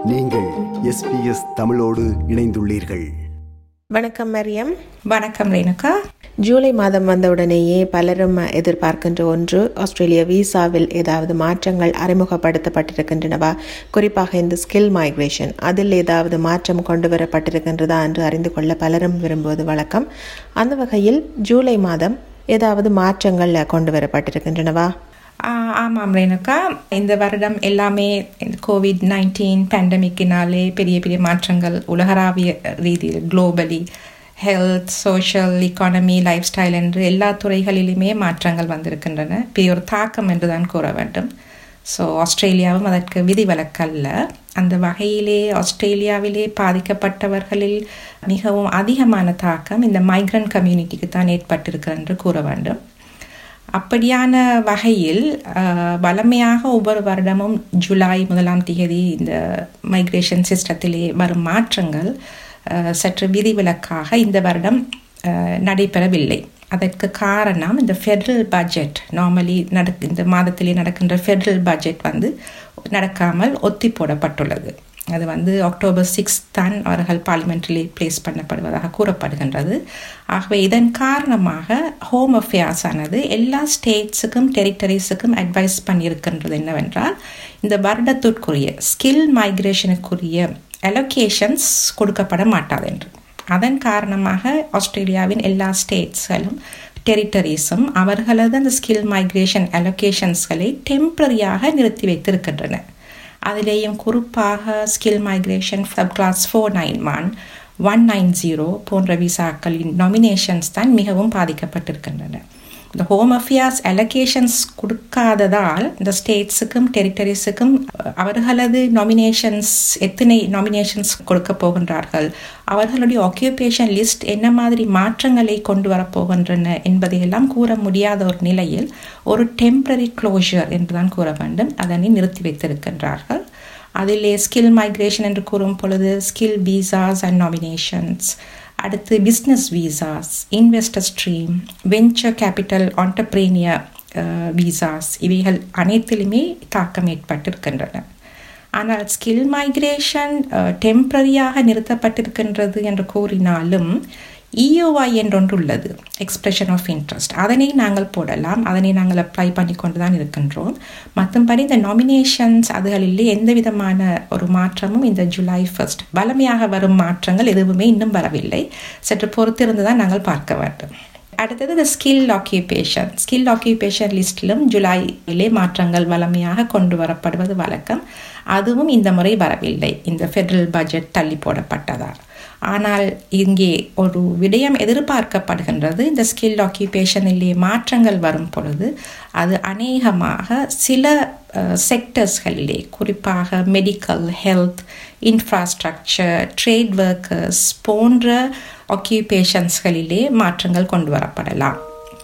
நீங்கள் எஸ்பிஎஸ் தமிழோடு இணைந்துள்ளீர்கள் வணக்கம் மரியம் வணக்கம் ரேணுகா ஜூலை மாதம் வந்தவுடனேயே பலரும் எதிர்பார்க்கின்ற ஒன்று ஆஸ்திரேலிய விசாவில் ஏதாவது மாற்றங்கள் அறிமுகப்படுத்தப்பட்டிருக்கின்றனவா குறிப்பாக இந்த ஸ்கில் மைக்ரேஷன் அதில் ஏதாவது மாற்றம் கொண்டு வரப்பட்டிருக்கின்றதா என்று அறிந்து கொள்ள பலரும் விரும்புவது வழக்கம் அந்த வகையில் ஜூலை மாதம் ஏதாவது மாற்றங்கள் கொண்டு வரப்பட்டிருக்கின்றனவா ஆ, ஆமாம் ரேணுகா இந்த வருடம் எல்லாமே கோவிட் நைன்டீன் பேண்டமிக்கினாலே பெரிய பெரிய மாற்றங்கள் உலகளாவிய ரீதியில் globally health social economy lifestyle என்று எல்லா துறைகளிலுமே மாற்றங்கள் வந்திருக்கின்றன பெரிய ஒரு தாக்கம் என்று தான் கூற வேண்டும் ஸோ ஆஸ்திரேலியாவும் அதற்கு விதிவிலக்கல்ல அந்த வகையிலே ஆஸ்திரேலியாவிலே பாதிக்கப்பட்டவர்களில் மிகவும் அதிகமான தாக்கம் இந்த மைக்ரண்ட் கம்யூனிட்டிக்கு தான் ஏற்பட்டிருக்கிறது என்று கூற வேண்டும் அப்படியான வகையில் அஹ், வழமையாக ஒவ்வொரு வருடமும் ஜூலை முதலாம் தேதி இந்த மைக்ரேஷன் சிஸ்டத்திலே வரும் மாற்றங்கள் அஹ், சற்று விதிவிலக்காக இந்த வருடம் அஹ், நடைபெறவில்லை அதற்கு காரணம் இந்த ஃபெடரல் பட்ஜெட் நார்மலி நடக் இந்த மாதத்திலே நடக்கின்ற ஃபெடரல் பட்ஜெட் வந்து நடக்காமல் ஒத்தி போடப்பட்டுள்ளது அது வந்து அக்டோபர் சிக்ஸ் தான் அவர்கள் பார்லிமெண்ட்டிலே பிளேஸ் பண்ணப்படுவதாக கூறப்படுகின்றது ஆகவே இதன் காரணமாக ஹோம் அஃபேர்ஸ் ஆனது எல்லா ஸ்டேட்ஸுக்கும் டெரிட்டரிஸுக்கும் அட்வைஸ் பண்ணியிருக்கின்றது என்னவென்றால் இந்த வருடத்திற்குரிய ஸ்கில் மைக்ரேஷனுக்குரிய அலோகேஷன்ஸ் கொடுக்கப்பட மாட்டாது என்று அதன் காரணமாக ஆஸ்திரேலியாவின் எல்லா ஸ்டேட்ஸ்களும் டெரிட்டரிஸும் அவர்களது அந்த ஸ்கில் மைக்ரேஷன் அலோகேஷன்ஸ்களை டெம்பரரியாக நிறுத்தி வைத்திருக்கின்றன அதிலேயும் குறிப்பாக skill migration subclass four nine one one nine zero போன்ற விசாக்களின் நாமினேஷன்ஸ் தான் மிகவும் பாதிக்கப்பட்டிருக்கின்றன இந்த ஹோம் அஃபேர்ஸ் அலோகேஷன்ஸ் கொடுக்காததால் இந்த ஸ்டேட்ஸுக்கும் டெரிட்டரிஸுக்கும் அவர்களது நாமினேஷன்ஸ் எத்தனை நாமினேஷன்ஸ் கொடுக்க போகின்றார்கள் அவர்களுடைய ஆக்கியூபேஷன் லிஸ்ட் என்ன மாதிரி மாற்றங்களை கொண்டு வரப்போகின்றன என்பதையெல்லாம் கூற முடியாத ஒரு நிலையில் ஒரு டெம்பரரி க்ளோஷர் என்றுதான் கூற வேண்டும் அதனை நிறுத்தி வைத்திருக்கின்றார்கள் அதிலே ஸ்கில் மைக்ரேஷன் என்று கூறும் பொழுது ஸ்கில் விசாஸ் அண்ட் நாமினேஷன்ஸ் அடுத்து business visas investor stream venture capital entrepreneur visas இவைகள் அனைத்திலுமே தாக்கம் ஏற்பட்டிருக்கின்றன ஆனால் ஸ்கில் மைக்ரேஷன் டெம்பரரியாக நிறுத்தப்பட்டிருக்கின்றது என்று கூறினாலும் இஓஐ என்றொன்று உள்ளது எக்ஸ்பிரஷன் ஆஃப் இன்ட்ரெஸ்ட் அதனை நாங்கள் போடலாம் அதனை நாங்கள் அப்ளை பண்ணி கொண்டு தான் இருக்கின்றோம் மற்றபடி இந்த நாமினேஷன்ஸ் அதுகளிலே எந்த விதமான ஒரு மாற்றமும் இந்த ஜூலை ஃபர்ஸ்ட் வலிமையாக வரும் மாற்றங்கள் எதுவுமே இன்னும் வரவில்லை சற்று பொறுத்திருந்து தான் நாங்கள் பார்க்க வேண்டும் அடுத்தது இந்த ஸ்கில் ஆக்கியூபேஷன் ஸ்கில் ஆக்கியூபேஷன் லிஸ்டிலும் ஜூலையிலே மாற்றங்கள் வலிமையாக கொண்டு வரப்படுவது வழக்கம் அதுவும் இந்த முறை வரவில்லை இந்த ஃபெடரல் பட்ஜெட் தள்ளி போடப்பட்டதால் ஆனால் இங்கே ஒரு விடயம் எதிர்பார்க்கப்படுகின்றது இந்த ஸ்கில் ஆக்கியூபேஷனிலே மாற்றங்கள் வரும் பொழுது அது அநேகமாக சில செக்டர்ஸ்களிலே குறிப்பாக medical health infrastructure trade workers போன்ற ஆக்கியூபேஷன்ஸ்களிலே மாற்றங்கள் கொண்டு வரப்படலாம்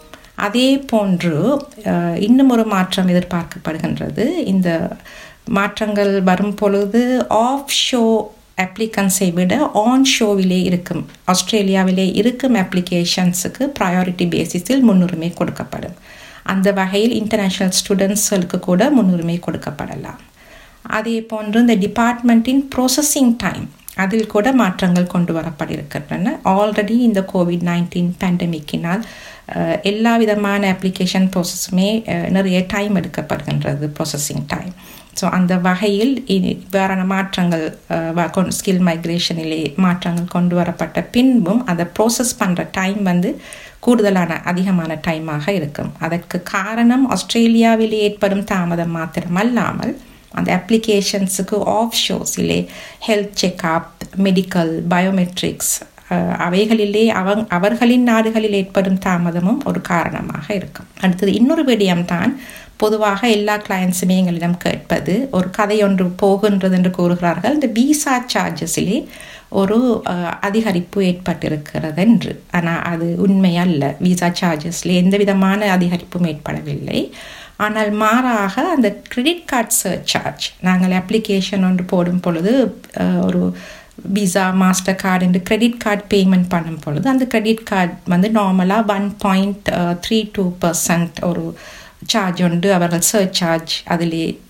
அதே போன்று அஹ், இன்னும் ஒரு மாற்றம் எதிர்பார்க்கப்படுகின்றது இந்த மாற்றங்கள் வரும் பொழுது ஆஃப் ஷோ அப்ளிகன்ஸை விட ஆன் ஷோவிலே இருக்கும் ஆஸ்திரேலியாவிலே இருக்கும் அப்ளிகேஷன்ஸுக்கு ப்ரையாரிட்டி பேசிஸில் முன்னுரிமை கொடுக்கப்படும் அந்த வகையில் இன்டர்நேஷ்னல் ஸ்டூடெண்ட்ஸ்களுக்கு கூட முன்னுரிமை கொடுக்கப்படலாம் அதே போன்று இந்த டிபார்ட்மெண்ட்டின் ப்ரோசஸிங் டைம் அதில் கூட மாற்றங்கள் கொண்டு வரப்பட்டிருக்கின்றன ஆல்ரெடி இந்த கோவிட் நைன்டீன் பேண்டமிக்கினால் எல்லா விதமான அப்ளிகேஷன் ப்ராசஸுமே நிறைய டைம் எடுக்கப்படுகின்றது ப்ராசஸிங் டைம் ஸோ அந்த வகையில் இனி வேறான மாற்றங்கள் ஸ்கில் மைக்ரேஷனிலே மாற்றங்கள் கொண்டு வரப்பட்ட பின்பும் அதை ப்ரோசஸ் பண்ணுற டைம் வந்து கூடுதலான அதிகமான டைமாக இருக்கும் அதற்கு காரணம் ஆஸ்திரேலியாவில் ஏற்படும் தாமதம் மாத்திரமல்லாமல் அந்த அப்ளிகேஷன்ஸுக்கு ஆஃப் ஷோஸிலே ஹெல்த் செக்அப் மெடிக்கல் பயோமெட்ரிக்ஸ் அவைகளிலே அவங் அவர்களின் நாடுகளில் ஏற்படும் தாமதமும் ஒரு காரணமாக இருக்கும் அடுத்தது இன்னொரு விடயம்தான் பொதுவாக எல்லா கிளையன்ஸுமே எங்களிடம் கேட்பது ஒரு கதை ஒன்று போகின்றது என்று கூறுகிறார்கள் இந்த விசா சார்ஜஸிலே ஒரு அஹ், அதிகரிப்பு ஏற்பட்டிருக்கிறது என்று ஆனால் அது உண்மை அல்ல விசா சார்ஜஸில் எந்த விதமான அதிகரிப்பும் ஏற்படவில்லை ஆனால் மாறாக அந்த கிரெடிட் கார்டு சர்சார்ஜ் நாங்கள் அப்ளிகேஷன் ஒன்று போடும் பொழுது அஹ், ஒரு விசா மாஸ்டர் கார்டு என்று கிரெடிட் கார்டு பேமெண்ட் பண்ணும் பொழுது அந்த கிரெடிட் கார்டு வந்து நார்மலாக one point three two percent ஒரு சார்ஜ் உண்டு அவர்கள் சர்ச் சார்ஜ் அதிலே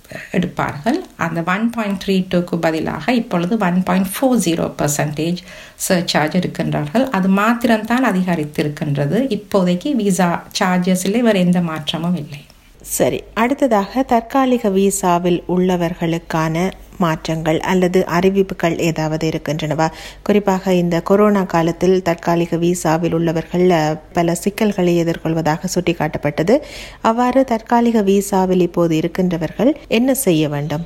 எடுப்பார்கள் அந்த ஒன் பாயிண்ட் த்ரீ டூக்கு பதிலாக இப்பொழுது one point four zero percentage surcharge எடுக்கின்றார்கள் அது மாத்திரம்தான் அதிகரித்திருக்கின்றது இப்போதைக்கு விசா சார்ஜஸில் வேறு எந்த மாற்றமும் இல்லை சரி அடுத்ததாக தற்காலிக விசாவில் உள்ளவர்களுக்கான மாற்றங்கள் அல்லது அறிவிப்புகள் ஏதாவது இருக்கின்றனவா குறிப்பாக இந்த கொரோனா காலத்தில் தற்காலிக விசாவில் உள்ளவர்கள் அஹ், பல சிக்கல்களை எதிர்கொள்வதாக சுட்டிக்காட்டப்பட்டது அவ்வாறு தற்காலிக விசாவில் இப்போது இருக்கின்றவர்கள் என்ன செய்ய வேண்டும்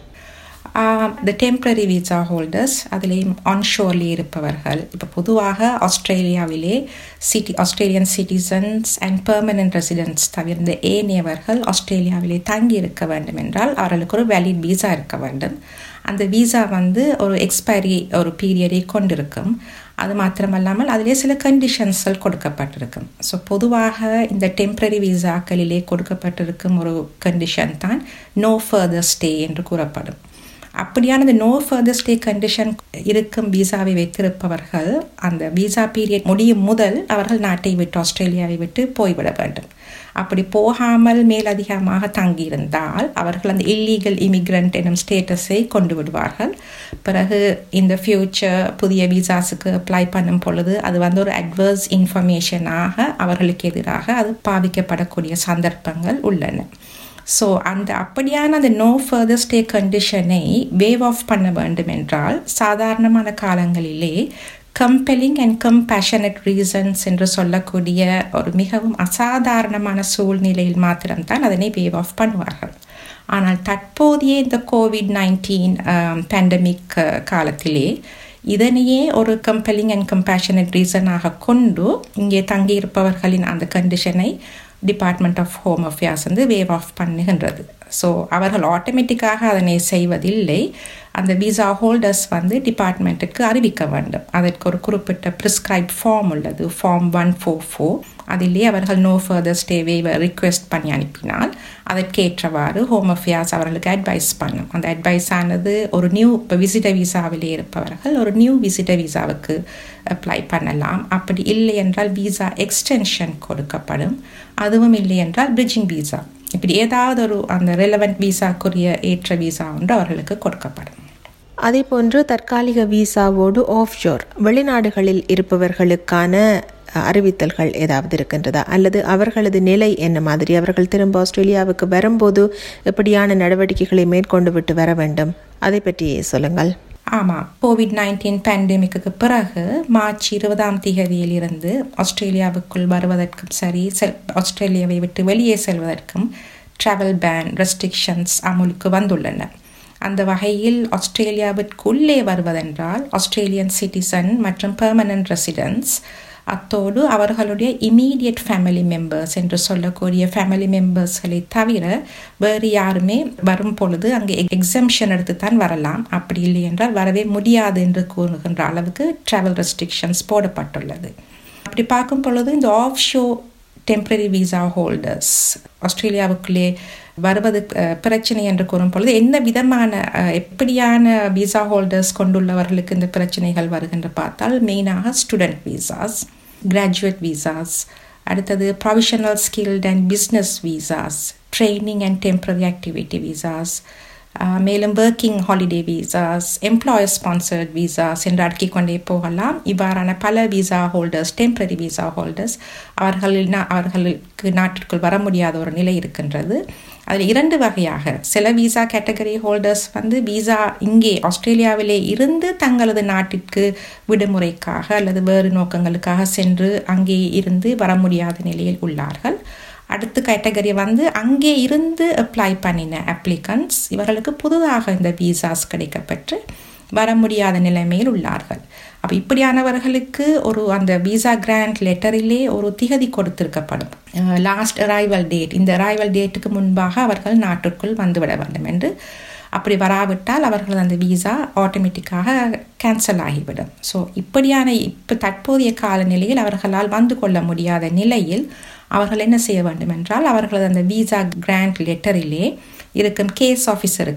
த டெம்பரரி விசா ஹோல்டர்ஸ் அதிலேயும் ஆன்ஷோர்லி இருப்பவர்கள் இப்போ பொதுவாக ஆஸ்திரேலியாவிலே சிட்டி Australian citizens and permanent residents தவிர்ந்த ஏனையவர்கள் ஆஸ்திரேலியாவிலே தங்கி இருக்க வேண்டும் என்றால் அவர்களுக்கு ஒரு வேலிட் விசா இருக்க வேண்டும் அந்த விசா வந்து ஒரு எக்ஸ்பைரி ஒரு பீரியடை கொண்டிருக்கும் அது மாத்திரமல்லாமல் அதிலே சில கண்டிஷன்ஸ்கள் கொடுக்கப்பட்டிருக்கும் ஸோ பொதுவாக இந்த டெம்பரரி விசாக்களிலே கொடுக்கப்பட்டிருக்கும் ஒரு கண்டிஷன் தான் நோ ஃபர்தர் ஸ்டே என்று கூறப்படும் அப்படியான இந்த நோ ஃபர்தர் ஸ்டே கண்டிஷன் இருக்கும் விசாவை வைத்திருப்பவர்கள் அந்த விசா பீரியட் முடியும் முதல் அவர்கள் நாட்டை விட்டு ஆஸ்திரேலியாவை விட்டு போய்விட வேண்டும் அப்படி போகாமல் மேலதிகமாக தங்கியிருந்தால் அவர்கள் அந்த இல்லீகல் இமிக்ரண்ட் எனும் ஸ்டேட்டஸை கொண்டு விடுவார்கள் பிறகு இந்த ஃபியூச்சர் புதிய விசாஸுக்கு அப்ளை பண்ணும் பொழுது அது வந்து ஒரு அட்வர்ஸ் இன்ஃபர்மேஷனாக அவர்களுக்கு எதிராக அது பாவிக்கப்படக்கூடிய சந்தர்ப்பங்கள் உள்ளன ஸோ அந்த அப்படியான அந்த நோ ஃபர்தர் ஸ்டே கண்டிஷனை வேவ் ஆஃப் பண்ண வேண்டும் என்றால் சாதாரணமான காலங்களிலே கம்பெலிங் அண்ட் கம்பேஷனட் ரீசன்ஸ் என்று சொல்லக்கூடிய ஒரு மிகவும் அசாதாரணமான சூழ்நிலையில் மாத்திரம்தான் அதனை வேவ் ஆஃப் பண்ணுவார்கள் ஆனால் தற்போதைய இந்த கோவிட் நைன்டீன் பேண்டமிக் காலத்திலே இதனையே ஒரு கம்பெலிங் அண்ட் கம்பேஷனட் ரீசனாக கொண்டு இங்கே தங்கியிருப்பவர்களின் அந்த கண்டிஷனை டிபார்ட்மெண்ட் ஆஃப் ஹோம் அஃபேர்ஸ் வந்து வேவ் ஆஃப் பண்ணுகின்றது ஸோ அவர்கள் ஆட்டோமேட்டிக்காக அதனை செய்வதில்லை அந்த விசா ஹோல்டர்ஸ் வந்து டிபார்ட்மெண்ட்டுக்கு அறிவிக்க வேண்டும் அதற்கு ஒரு குறிப்பிட்ட ப்ரிஸ்கிரைப் ஃபார்ம் உள்ளது ஃபார்ம் ஒன் ஃபோர் ஃபோர் அதிலே அவர்கள் no further stay waiver request பண்ணி அனுப்பினால் அதற்கேற்றவாறு ஹோம் அஃபேர்ஸ் அவர்களுக்கு அட்வைஸ் பண்ணும் அந்த அட்வைஸ் ஆனது ஒரு நியூ இப்போ விசிட்டர் விசாவிலே இருப்பவர்கள் ஒரு நியூ விசிட்டர் விசாவுக்கு அப்ளை பண்ணலாம் அப்படி இல்லை என்றால் விசா எக்ஸ்டென்ஷன் கொடுக்கப்படும் அதுவும் இல்லை என்றால் பிரிட்ஜிங் விசா இப்படி ஏதாவது ஒரு அந்த ரெலவெண்ட் விசாக்குரிய ஏற்ற விசா ஒன்று அவர்களுக்கு கொடுக்கப்படும் அதேபோன்று தற்காலிக விசாவோடு ஆஃப்ஷோர் வெளிநாடுகளில் இருப்பவர்களுக்கான அறிவித்தல்கள் ஏதாவது இருக்கின்றதா அல்லது அவர்களது நிலை என்ன மாதிரி அவர்கள் திரும்ப ஆஸ்திரேலியாவுக்கு வரும்போது எப்படியான நடவடிக்கைகளை மேற்கொண்டு விட்டு வர வேண்டும் அதை பற்றி சொல்லுங்கள் ஆமாம் கோவிட் நைன்டீன் பேண்டமிக்கு பிறகு மார்ச் இருபதாம் தேதியிலிருந்து ஆஸ்திரேலியாவுக்குள் வருவதற்கும் சரி செல் ஆஸ்திரேலியாவை விட்டு வெளியே செல்வதற்கும் ட்ராவல் பேன் ரெஸ்ட்ரிக்ஷன்ஸ் அமுலுக்கு வந்துள்ளன அந்த வகையில் ஆஸ்திரேலியாவிற்குள்ளே வருவதென்றால் ஆஸ்திரேலியன் சிட்டிசன் மற்றும் பெர்மனன்ட் ரெசிடென்ட்ஸ் அத்தோடு அவர்களுடைய இமீடியட் ஃபேமிலி மெம்பர்ஸ் என்று சொல்லக்கூடிய ஃபேமிலி மெம்பர்ஸ்களை தவிர வேறு யாருமே வரும் பொழுது அங்கே எக்ஸம்ஷன் எடுத்து தான் வரலாம் அப்படி இல்லை என்றால் வரவே முடியாது என்று கூறுகின்ற அளவுக்கு ட்ராவல் ரெஸ்ட்ரிக்ஷன்ஸ் போடப்பட்டுள்ளது அப்படி பார்க்கும் பொழுது இந்த offshore temporary visa holders ஆஸ்திரேலியாவுக்குள்ளே வருவது பிரச்சனை என்று கூறும் பொழுது என்ன விதமான எப்படியான விசா ஹோல்டர்ஸ் கொண்டுள்ளவர்களுக்கு இந்த பிரச்சனைகள் வருகின்ற பார்த்தால் மெயினாக ஸ்டூடெண்ட் விசாஸ் கிராஜுவேட் விசாஸ் அடுத்தது professional skilled and business visas training and temporary activity visas மேலும் working holiday visas employer sponsored visas என்று அடுக்கிக் கொண்டே போகலாம் இவ்வாறான பல visa holders temporary visa holders அவர்கள் அவர்களுக்கு நாட்டிற்குள் வர முடியாத ஒரு நிலை இருக்கின்றது அதில் இரண்டு வகையாக சில விசா கேட்டகரி ஹோல்டர்ஸ் வந்து விசா இங்கே ஆஸ்திரேலியாவிலே இருந்து தங்களது நாட்டிற்கு விடுமுறைக்காக அல்லது வேறு நோக்கங்களுக்காக சென்று அங்கே இருந்து வர முடியாத நிலையில் உள்ளார்கள் அடுத்த கேட்டகரி வந்து அங்கே இருந்து அப்ளை பண்ணின அப்ளிகன்ஸ் இவர்களுக்கு புதிதாக இந்த விசாஸ் கிடைக்கப்பெற்று வர முடியாத நிலைமையில் உள்ளார்கள் அப்போ இப்படியானவர்களுக்கு ஒரு அந்த விசா கிராண்ட் லெட்டரிலே ஒரு திகதி கொடுத்திருக்கப்படும் லாஸ்ட் அரைவல் டேட் இந்த அரைவல் டேட்டுக்கு முன்பாக அவர்கள் நாட்டிற்குள் வந்துவிட வேண்டும் என்று அப்படி வராவிட்டால் அவர்கள் அந்த விசா ஆட்டோமேட்டிக்காக கேன்சல் ஆகிவிடும் ஸோ இப்படியான இப்போ தற்போதைய காலநிலையில் அவர்களால் வந்து கொள்ள முடியாத நிலையில் அவர்கள் என்ன செய்ய வேண்டும் என்றால் அவர்களது அந்த விசா கிராண்ட் லெட்டரிலே இருக்கும் கேஸ் ஆஃபீஸருக்கு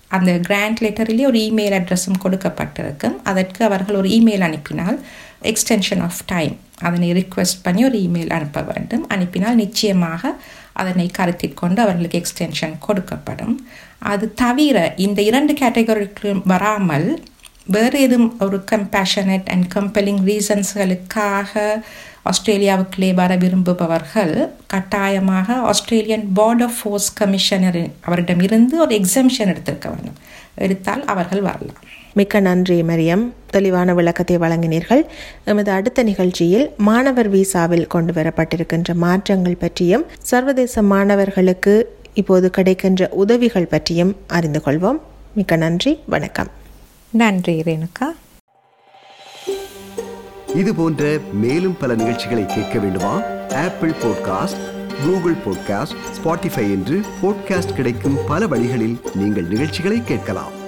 அந்த கிராண்ட் லெட்டரிலே ஒரு இமெயில் அட்ரஸும் கொடுக்கப்பட்டிருக்கும் அதற்கு அவர்கள் ஒரு இமெயில் அனுப்பினால் எக்ஸ்டென்ஷன் ஆஃப் டைம் அதனை ரிக்வெஸ்ட் பண்ணி ஒரு இமெயில் அனுப்ப வேண்டும் அனுப்பினால் நிச்சயமாக அதனை கருத்தில் கொண்டு அவர்களுக்கு எக்ஸ்டென்ஷன் கொடுக்கப்படும் அது தவிர இந்த இரண்டு கேட்டகரிக்கும் வராமல் வேறு எதுவும் ஒரு கம்பேஷனட் அண்ட் கம்பெலிங் ரீசன்ஸ்களுக்காக ஆஸ்திரேலியாவுக்குள்ளே வர விரும்புபவர்கள் கட்டாயமாக ஆஸ்திரேலியன் பார்டர் ஃபோர்ஸ் கமிஷனர் அவரிடமிருந்து ஒரு எக்ஸம்ஷன் எடுத்திருக்க வேண்டும் எடுத்தால் அவர்கள் வரலாம் மிக்க நன்றி மரியம் தெளிவான விளக்கத்தை வழங்கினீர்கள் எமது அடுத்த நிகழ்ச்சியில் மாணவர் விசாவில் கொண்டு வரப்பட்டிருக்கின்ற மாற்றங்கள் பற்றியும் சர்வதேச மாணவர்களுக்கு இப்போது கிடைக்கின்ற உதவிகள் பற்றியும் அறிந்து கொள்வோம் மிக்க நன்றி வணக்கம் நன்றி ரேணுகா இது போன்ற மேலும் பல நிகழ்ச்சிகளை கேட்க வேண்டுமா Apple podcast Google podcast Spotify என்று பாட்காஸ்ட் கிடைக்கும் பல வழிகளில் நீங்கள் நிகழ்ச்சிகளை கேட்கலாம்